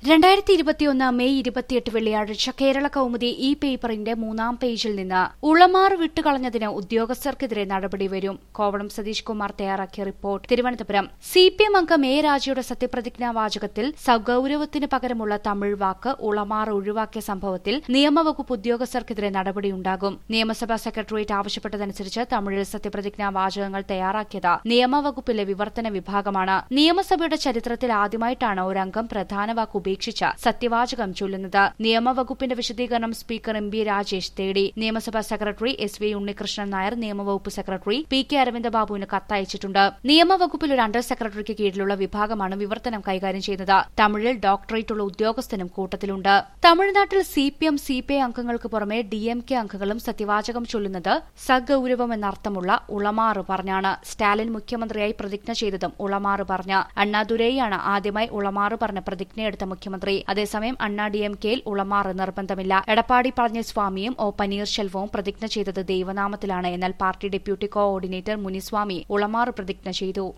രണ്ടായിരത്തി ഇരുപത്തിയൊന്ന് മെയ് ഇരുപത്തിയെട്ട് വെള്ളിയാഴ്ച കേരള കൌമുദി ഈ പേപ്പറിന്റെ മൂന്നാം പേജിൽ നിന്ന് ഉളമാർ വിട്ടുകളഞ്ഞതിന് ഉദ്യോഗസ്ഥർക്കെതിരെ നടപടി വരും കോവളം സതീഷ് കുമാർ തയ്യാറാക്കിയ report Thiruvananthapuram C P M അംഗം എ രാജയുടെ സത്യപ്രതിജ്ഞാ വാചകത്തിൽ സഗൌരവത്തിന് പകരമുള്ള തമിഴ് വാക്ക് ഉളമാർ ഒഴിവാക്കിയ സംഭവത്തിൽ നിയമവകുപ്പ് ഉദ്യോഗസ്ഥർക്കെതിരെ നടപടിയുണ്ടാകും നിയമസഭാ സെക്രട്ടേറിയറ്റ് ആവശ്യപ്പെട്ടതനുസരിച്ച് തമിഴിൽ സത്യപ്രതിജ്ഞാ വാചകങ്ങൾ തയ്യാറാക്കിയത് നിയമവകുപ്പിലെ വിവർത്തന വിഭാഗമാണ് നിയമസഭയുടെ ചരിത്രത്തിൽ ആദ്യമായിട്ടാണ് ഒരംഗം പ്രധാന വാക്ക് ഉപേക്ഷിച്ച് സത്യവാചകം ചൊല്ലുന്നത് നിയമവകുപ്പിന്റെ വിശദീകരണം സ്പീക്കർ എം ബി രാജേഷ് തേടി നിയമസഭാ secretary S V Unnikrishnan Nair നിയമവകുപ്പ് സെക്രട്ടറി പി കെ അരവിന്ദ ബാബുവിന് കത്തയച്ചിട്ടുണ്ട് നിയമവകുപ്പിൽ ഒരു അണ്ടർ സെക്രട്ടറിക്ക് കീഴിലുള്ള വിഭാഗമാണ് വിവർത്തനം കൈകാര്യം ചെയ്യുന്നത് തമിഴിൽ ഡോക്ടറേറ്റുള്ള ഉദ്യോഗസ്ഥനും കൂട്ടത്തിലുണ്ട് തമിഴ്നാട്ടിൽ C P M C P I അംഗങ്ങൾക്ക് പുറമെ ഡി എം കെ അംഗങ്ങളും സത്യവാചകം ചൊല്ലുന്നത് സഗൌരവം എന്നർത്ഥമുള്ള ഉളമാറ് പറഞ്ഞാണ് സ്റ്റാലിൻ മുഖ്യമന്ത്രിയായി പ്രതിജ്ഞ ചെയ്തതും ഉളമാറ് പറഞ്ഞ് അണ്ണാദുരൈയാണ് ആദ്യമായി ഉളമാറ് പറഞ്ഞ പ്രതിജ്ഞയെടുത്ത മുഖ്യമന്ത്രി അതേസമയം അണ്ണാ ഡി എം കെയിൽ ഉളമാറ് നിർബന്ധമില്ല എടപ്പാടി പളനിസ്വാമിയും ഒ പനീർശെൽവവും പ്രതിജ്ഞ ചെയ്തത് ദൈവനാമത്തിലാണ് എന്നാൽ പാർട്ടി ഡെപ്യൂട്ടി കോഓർഡിനേറ്റർ മുനിസ്വാമി ഉളമാറ് പ്രതിജ്ഞ ചെയ്തു